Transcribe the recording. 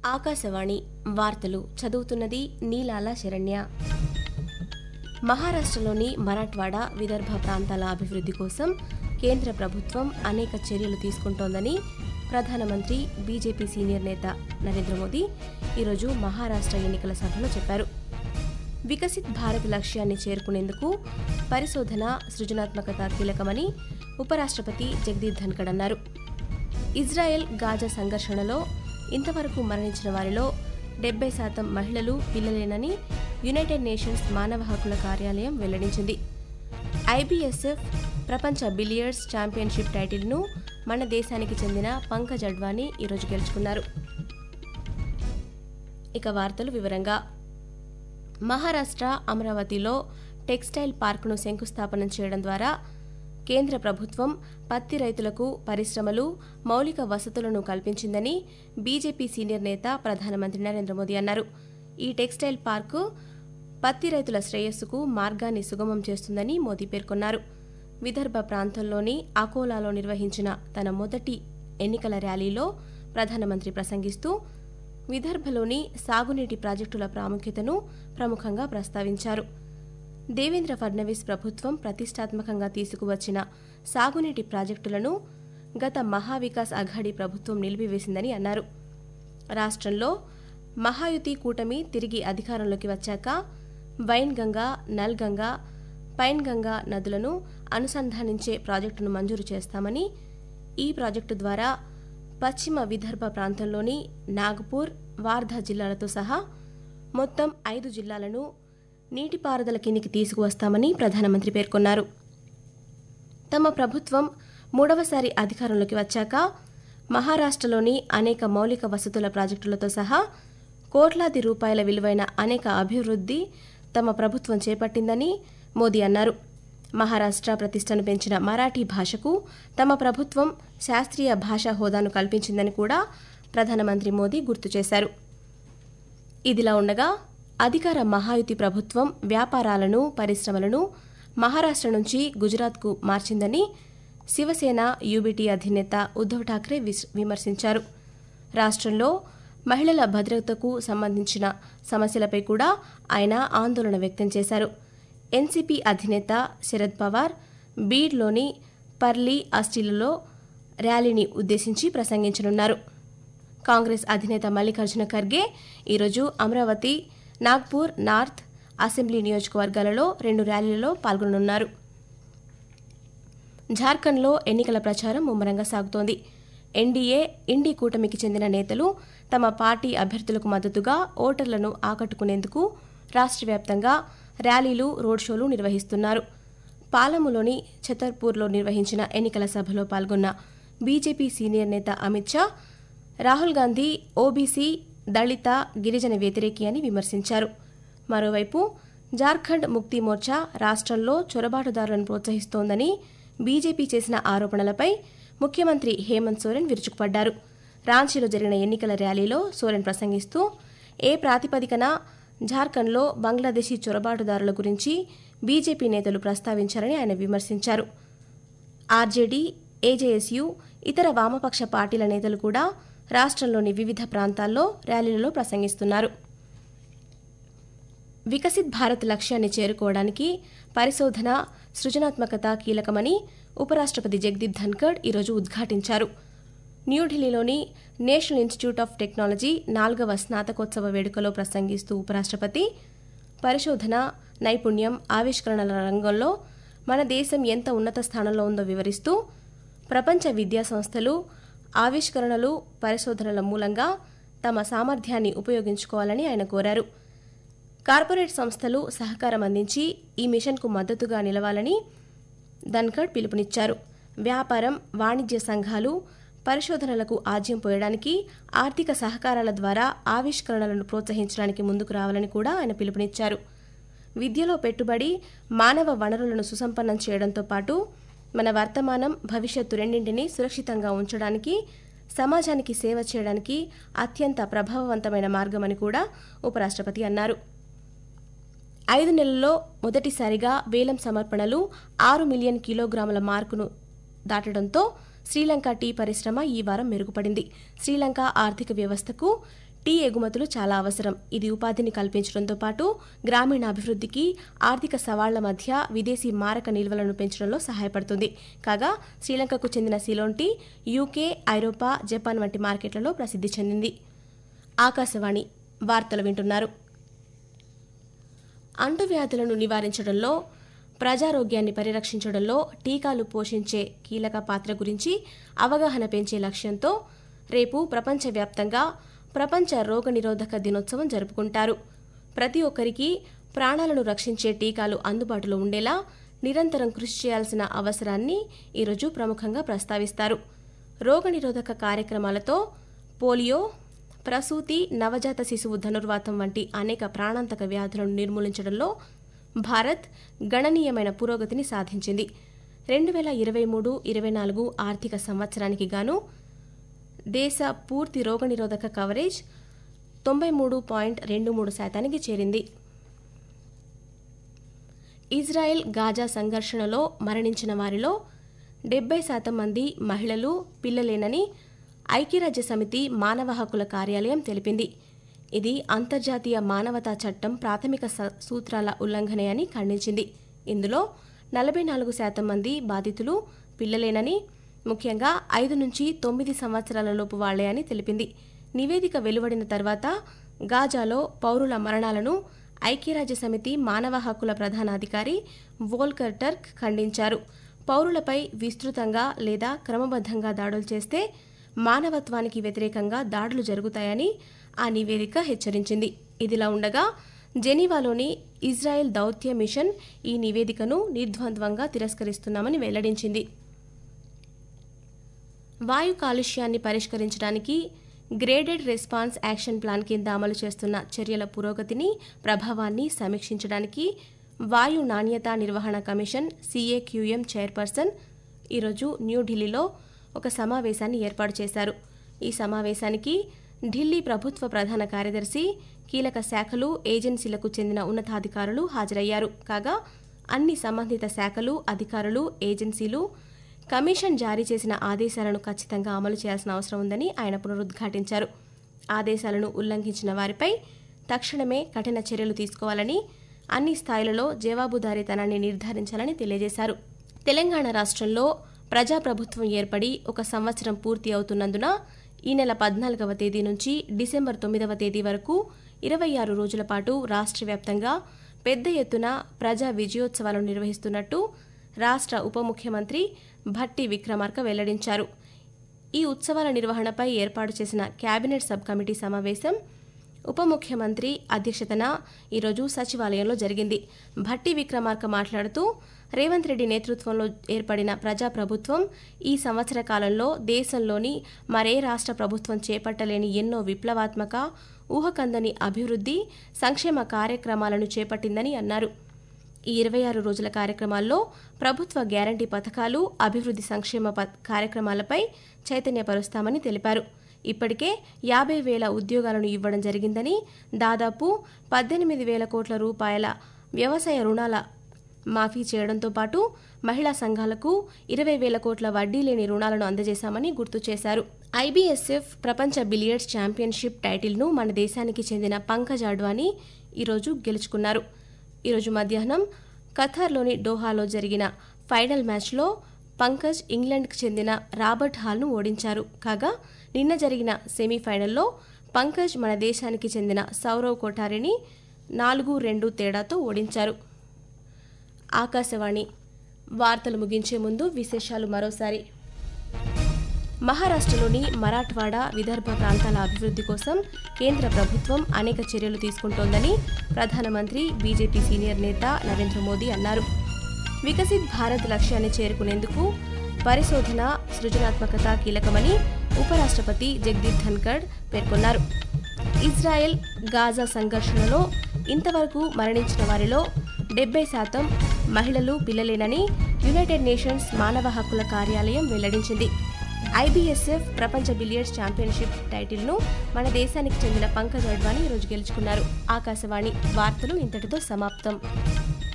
ఆకాశవాణి వార్తలు చదువుతున్నది నీలాల శరణ్య మహారాష్ట్రలోని మరాఠ్వాడ విదర్భ ప్రాంతాల అభివృద్ధి కోసం కేంద్ర ప్రభుత్వం అనేక చర్యలు తీసుకుంటోందని ప్రధానమంత్రి బీజేపీ సీనియర్ నేత నరేంద్ర మోదీ ఈరోజు మహారాష్ట్ర ఎన్నికల సభలో చెప్పారు వికసిత్ భారత్ లక్ష్యాన్ని చేరుకునేందుకు పరిశోధన సృజనాత్మకత కీలకమని ఉపరాష్ట్రపతి జగదీప్ ధన్కడ్ అన్నారు ఇజ్రాయెల్ గాజా సంఘర్షణలో ఇంతవరకు మరణించిన వారిలో డెబ్బై శాతం మహిళలు పిల్లలేనని యునైటెడ్ నేషన్స్ మానవ హక్కుల కార్యాలయం వెల్లడించింది ఐబీఎస్ఎఫ్ ప్రపంచ బిలియర్డ్స్ ఛాంపియన్షిప్ టైటిల్ను మన దేశానికి చెందిన పంకజ్ అడ్వాణి ఈరోజు గెలుచుకున్నారు ఇక వార్తలు వివరంగా మహారాష్ట్ర అమరావతిలో టెక్స్టైల్ పార్కును శంకుస్థాపన చేయడం ద్వారా కేంద్ర ప్రభుత్వం పత్తి రైతులకు పరిశ్రమలు మౌలిక వసతులను కల్పించిందని బీజేపీ సీనియర్ నేత ప్రధానమంత్రి నరేంద్ర మోదీ అన్నారు ఈ టెక్స్టైల్ పార్కు పత్తి రైతుల శ్రేయస్సుకు మార్గాన్ని సుగమం చేస్తుందని మోదీ పేర్కొన్నారు విదర్భ ప్రాంతంలోని అకోలాలో నిర్వహించిన తన మొదటి ఎన్నికల ర్యాలీలో ప్రధానమంత్రి ప్రసంగిస్తూ విదర్భలోని సాగునీటి ప్రాజెక్టుల ప్రాముఖ్యతను ప్రముఖంగా ప్రస్తావించారు దేవేంద్ర ఫడ్నవీస్ ప్రభుత్వం ప్రతిష్టాత్మకంగా తీసుకువచ్చిన సాగునీటి ప్రాజెక్టులను గత మహావికాస్ అఘాడీ ప్రభుత్వం నిలిపివేసిందని అన్నారు రాష్ట్రంలో మహాయుతి కూటమి తిరిగి అధికారంలోకి వచ్చాక Wainganga Nalganga Painganga నదులను అనుసంధానించే ప్రాజెక్టును మంజూరు చేస్తామని ఈ ప్రాజెక్టు ద్వారా పశ్చిమ విదర్భ ప్రాంతంలోని నాగపూర్ వార్ధా జిల్లాలతో సహా మొత్తం ఐదు జిల్లాలను నీటిపారుదల కిందికి తీసుకువస్తామని ప్రధానమంత్రి పేర్కొన్నారు తమ ప్రభుత్వం మూడవసారి అధికారంలోకి వచ్చాక మహారాష్ట్రలోని అనేక మౌలిక వసతుల ప్రాజెక్టులతో సహా కోట్లాది రూపాయల విలువైన అనేక అభివృద్ధి తమ ప్రభుత్వం చేపట్టిందని మోదీ అన్నారు మహారాష్ట్ర ప్రతిష్టను పెంచిన మరాఠీ భాషకు తమ ప్రభుత్వం శాస్త్రీయ భాషా హోదాను కల్పించిందని కూడా ప్రధానమంత్రి మోదీ గుర్తు చేశారు ఇదిలా ఉండగా అధికార మహాయుతి ప్రభుత్వం వ్యాపారాలను పరిశ్రమలను మహారాష్ట్ర నుంచి గుజరాత్కు మార్చిందని శివసేన యూబీటీ అధినేత ఉద్దవ్ ఠాక్రే విస్- విమర్శించారు రాష్ట్రంలో మహిళల భద్రతకు సంబంధించిన సమస్యలపై కూడా ఆయన ఆందోళన వ్యక్తం చేశారు ఎన్సీపీ అధినేత శరద్ పవార్ బీడ్లోని పర్లీ అస్టిలలో ర్యాలీని ఉద్దేశించి ప్రసంగించనున్నారు కాంగ్రెస్ అధినేత మల్లికార్జున ఖర్గే ఈరోజు అమరావతి నాగ్పూర్ నార్త్ అసెంబ్లీ నియోజకవర్గాలలో రెండు ర్యాలీలలో పాల్గొననున్నారు జార్ఖండ్లో ఎన్నికల ప్రచారం ముమ్మరంగా సాగుతోంది ఎన్డీఏ ఇండి కూటమికి చెందిన నేతలు తమ పార్టీ అభ్యర్థులకు మద్దతుగా ఓటర్లను ఆకట్టుకునేందుకు రాష్ట్ర వ్యాప్తంగా ర్యాలీలు రోడ్ షోలు నిర్వహిస్తున్నారు పాలములోని ఛతర్పూర్లో నిర్వహించిన ఎన్నికల సభలో పాల్గొన్న బీజేపీ సీనియర్ నేత అమిత్ షా రాహుల్ గాంధీ ఓబీసీ దళిత గిరిజన వ్యతిరేకి అని విమర్శించారు మరోవైపు జార్ఖండ్ ముక్తి మోర్చా రాష్ట్రంలో చొరబాటుదారులను ప్రోత్సహిస్తోందని బీజేపీ చేసిన ఆరోపణలపై ముఖ్యమంత్రి హేమంత్ సోరెన్ విరుచుకుపడ్డారు రాంచీలో జరిగిన ఎన్నికల ర్యాలీలో సోరెన్ ప్రసంగిస్తూ ఏ ప్రాతిపదికన జార్ఖండ్లో బంగ్లాదేశీ చొరబాటుదారుల గురించి బీజేపీ నేతలు ప్రస్తావించారని ఆయన విమర్శించారు ఆర్జేడీ ఏజేఎస్యు ఇతర వామపక్ష పార్టీల నేతలు కూడా రాష్ట్రంలోని వివిధ ప్రాంతాల్లో ర్యాలీలలో ప్రసంగిస్తున్నారు వికసిత్ భారత్ లక్ష్యాన్ని చేరుకోవడానికి పరిశోధన సృజనాత్మకత కీలకమని ఉపరాష్ట్రపతి జగదీప్ ధన్కడ్ ఈరోజు ఉద్ఘాటించారు న్యూఢిల్లీలోని నేషనల్ ఇన్స్టిట్యూట్ ఆఫ్ టెక్నాలజీ నాలుగవ స్నాతకోత్సవ వేడుకలో ప్రసంగిస్తూ ఉపరాష్ట్రపతి పరిశోధన నైపుణ్యం ఆవిష్కరణల రంగంలో మన దేశం ఎంత ఉన్నత స్థానంలో ఉందో వివరిస్తూ ప్రపంచ విద్యా సంస్థలు ఆవిష్కరణలు పరిశోధనల మూలంగా తమ సామర్థ్యాన్ని ఉపయోగించుకోవాలని ఆయన కోరారు కార్పొరేట్ సంస్థలు సహకారం అందించి ఈ మిషన్కు మద్దతుగా నిలవాలని ధన్కడ్ పిలుపునిచ్చారు వ్యాపారం వాణిజ్య సంఘాలు పరిశోధనలకు ఆజ్యం పోయడానికి ఆర్థిక సహకారాల ద్వారా ఆవిష్కరణలను ప్రోత్సహించడానికి ముందుకు రావాలని కూడా ఆయన పిలుపునిచ్చారు విద్యలో పెట్టుబడి మానవ వనరులను సుసంపన్నం చేయడంతో పాటు మన వర్తమానం భవిష్యత్తు రెండింటినీ సురక్షితంగా ఉంచడానికి సమాజానికి సేవ చేయడానికి అత్యంత ప్రభావవంతమైన మార్గమని కూడా ఉపరాష్ట్రపతి అన్నారు ఐదు నెలల్లో మొదటిసారిగా వేలం సమర్పణలు ఆరు మిలియన్ కిలోగ్రాముల మార్కును దాటడంతో శ్రీలంక టీ పరిశ్రమ ఈ వారం మెరుగుపడింది శ్రీలంక ఆర్థిక వ్యవస్థకు టీ ఎగుమతులు చాలా అవసరం ఇది ఉపాధిని కల్పించడంతో పాటు గ్రామీణాభివృద్ధికి ఆర్థిక సవాళ్ల మధ్య విదేశీ మారక నిల్వలను పెంచడంలో సహాయపడుతుంది కాగా శ్రీలంకకు చెందిన సిలోన్ టీ యూకే ఐరోపా జపాన్ వంటి మార్కెట్లలో ప్రసిద్ధి చెందింది ఆకాశవాణి వార్తలు వింటున్నారు అంటువ్యాధులను నివారించడంలో ప్రజారోగ్యాన్ని పరిరక్షించడంలో టీకాలు పోషించే కీలక పాత్ర గురించి అవగాహన పెంచే లక్ష్యంతో రేపు ప్రపంచవ్యాప్తంగా ప్రపంచ రోగనిరోధక దినోత్సవం జరుపుకుంటారు ప్రతి ఒక్కరికి ప్రాణాలను రక్షించే టీకాలు అందుబాటులో ఉండేలా నిరంతరం కృషి చేయాల్సిన అవసరాన్ని ఈరోజు ప్రముఖంగా ప్రస్తావిస్తారు రోగనిరోధక కార్యక్రమాలతో పోలియో ప్రసూతి నవజాత శిశువు ధనుర్వాతం వంటి అనేక ప్రాణాంతక వ్యాధులను నిర్మూలించడంలో భారత్ గణనీయమైన పురోగతిని సాధించింది రెండు వేల ఇరవై మూడు ఇరవై నాలుగు ఆర్థిక సంవత్సరానికి గాను దేశ పూర్తి రోగనిరోధక కవరేజ్ తొంభై మూడు పాయింట్ రెండు మూడు శాతానికి చేరింది ఇజ్రాయెల్ గాజా సంఘర్షణలో మరణించిన వారిలో డెబ్బై శాతం మంది మహిళలు పిల్లలేనని ఐక్యరాజ్య సమితి మానవ హక్కుల కార్యాలయం తెలిపింది ఇది అంతర్జాతీయ మానవతా చట్టం ప్రాథమిక స- సూత్రాల ఉల్లంఘనే అని ఖండించింది ఇందులో నలభై నాలుగు శాతం మంది బాధితులు పిల్లలేనని ముఖ్యంగా ఐదు నుంచి తొమ్మిది సంవత్సరాల లోపు వాళ్లే అని తెలిపింది నివేదిక వెలువడిన తర్వాత గాజాలో పౌరుల మరణాలను ఐక్యరాజ్య సమితి మానవ హక్కుల ప్రధానాధికారి వోల్కర్ టర్క్ ఖండించారు పౌరులపై విస్తృతంగా లేదా క్రమబద్ధంగా దాడులు చేస్తే మానవత్వానికి వ్యతిరేకంగా దాడులు జరుగుతాయని ఆ నివేదిక హెచ్చరించింది ఇదిలా ఉండగా జెనీవాలోని ఇజ్రాయెల్ దౌత్య మిషన్ ఈ నివేదికను నిర్ద్వంద్వంగా తిరస్కరిస్తున్నామని వెల్లడించింది వాయు కాలుష్యాన్ని పరిష్కరించడానికి గ్రేడెడ్ రెస్పాన్స్ యాక్షన్ ప్లాన్ కింద అమలు చేస్తున్న చర్యల పురోగతిని ప్రభావాన్ని సమీక్షించడానికి వాయు నాణ్యత నిర్వహణ కమిషన్ సీఏక్యూఎం చైర్పర్సన్ ఈరోజు న్యూఢిల్లీలో ఒక సమావేశాన్ని ఏర్పాటు చేశారు ఈ సమావేశానికి ఢిల్లీ ప్రభుత్వ ప్రధాన కార్యదర్శి కీలక శాఖలు ఏజెన్సీలకు చెందిన ఉన్నతాధికారులు హాజరయ్యారు కాగా అన్ని సంబంధిత శాఖలు అధికారులు ఏజెన్సీలు కమిషన్ జారీ చేసిన ఆదేశాలను ఖచ్చితంగా అమలు చేయాల్సిన అవసరం ఉందని ఆయన పునరుద్ఘాటించారు ఆదేశాలను ఉల్లంఘించిన వారిపై తక్షణమే కఠిన చర్యలు తీసుకోవాలని అన్ని స్థాయిలలో జవాబుదారీతనాన్ని నిర్ధారించాలని తెలియజేశారు తెలంగాణ రాష్ట్రంలో ప్రజాప్రభుత్వం ఏర్పడి ఒక సంవత్సరం పూర్తి అవుతున్నందున ఈ నెల పద్నాలుగవ తేదీ నుంచి డిసెంబర్ తొమ్మిదవ తేదీ వరకు ఇరవై ఆరు రోజుల పాటు రాష్ట్ర వ్యాప్తంగా పెద్ద ఎత్తున ప్రజా విజయోత్సవాలు నిర్వహిస్తున్నట్టు రాష్ట్ర ఉప ముఖ్యమంత్రి భట్టి విక్రమార్క వెల్లడించారు ఈ ఉత్సవాల నిర్వహణపై ఏర్పాటు చేసిన కేబినెట్ సబ్ కమిటీ సమావేశం ఉప ముఖ్యమంత్రి అధ్యక్షతన ఈరోజు సచివాలయంలో జరిగింది భట్టి విక్రమార్క మాట్లాడుతూ రేవంత్ రెడ్డి నేతృత్వంలో ఏర్పడిన ప్రజాప్రభుత్వం ఈ సంవత్సర కాలంలో దేశంలోని మరే రాష్ట్ర ప్రభుత్వం చేపట్టలేని ఎన్నో విప్లవాత్మక ఊహకందని అభివృద్ధి సంక్షేమ కార్యక్రమాలను చేపట్టిందని అన్నారు ఈ ఇరవై ఆరు రోజుల కార్యక్రమాల్లో ప్రభుత్వ గ్యారంటీ పథకాలు అభివృద్ధి సంక్షేమ ప- కార్యక్రమాలపై చైతన్యపరుస్తామని తెలిపారు ఇప్పటికే యాభై వేల ఉద్యోగాలను ఇవ్వడం జరిగిందని దాదాపు పద్దెనిమిది వేల కోట్ల రూపాయల వ్యవసాయ రుణాల మాఫీ చేయడంతో పాటు మహిళా సంఘాలకు ఇరవై వేల కోట్ల వడ్డీ లేని రుణాలను అందజేశామని గుర్తు చేశారు ఐబీఎస్ఎఫ్ ప్రపంచ బిలియర్డ్స్ ఛాంపియన్షిప్ టైటిల్ను మన దేశానికి చెందిన పంకజ్ అడ్వాణి ఈరోజు గెలుచుకున్నారు ఈరోజు మధ్యాహ్నం ఖతార్లోని డోహాలో జరిగిన ఫైనల్ మ్యాచ్లో పంకజ్ ఇంగ్లాండ్కు చెందిన రాబర్ట్ హాల్ను ఓడించారు కాగా నిన్న జరిగిన సెమీఫైనల్లో పంకజ్ మన దేశానికి చెందిన సౌరవ్ కోఠారిని నాలుగు రెండు తేడాతో ఓడించారు ఆకాశవాణి వార్తలు ముగించే ముందు విశేషాలు మరోసారి మహారాష్ట్రలోని మరాఠ్వాడా విదర్భ ప్రాంతాల అభివృద్ధి కోసం కేంద్ర ప్రభుత్వం అనేక చర్యలు తీసుకుంటోందని ప్రధానమంత్రి బీజేపీ సీనియర్ నేత నరేంద్ర మోదీ అన్నారు వికసిత్ భారత్ లక్ష్యాన్ని చేరుకునేందుకు పరిశోధన సృజనాత్మకత కీలకమని ఉపరాష్ట్రపతి జగదీప్ ధన్కడ్ పేర్కొన్నారు ఇజ్రాయెల్ గాజా సంఘర్షణలో ఇంతవరకు మరణించిన వారిలో డెబ్బై శాతం మహిళలు పిల్లలేనని యునైటెడ్ నేషన్స్ మానవ హక్కుల కార్యాలయం వెల్లడించింది ఐబీఎస్ఎఫ్ ప్రపంచ బిలియర్డ్స్ ఛాంపియన్షిప్ టైటిల్ను మన దేశానికి చెందిన పంకజ్ అడ్వాణి ఈరోజు గెలుచుకున్నారు ఆకాశవాణి వార్తలు ఇంతటితో సమాప్తం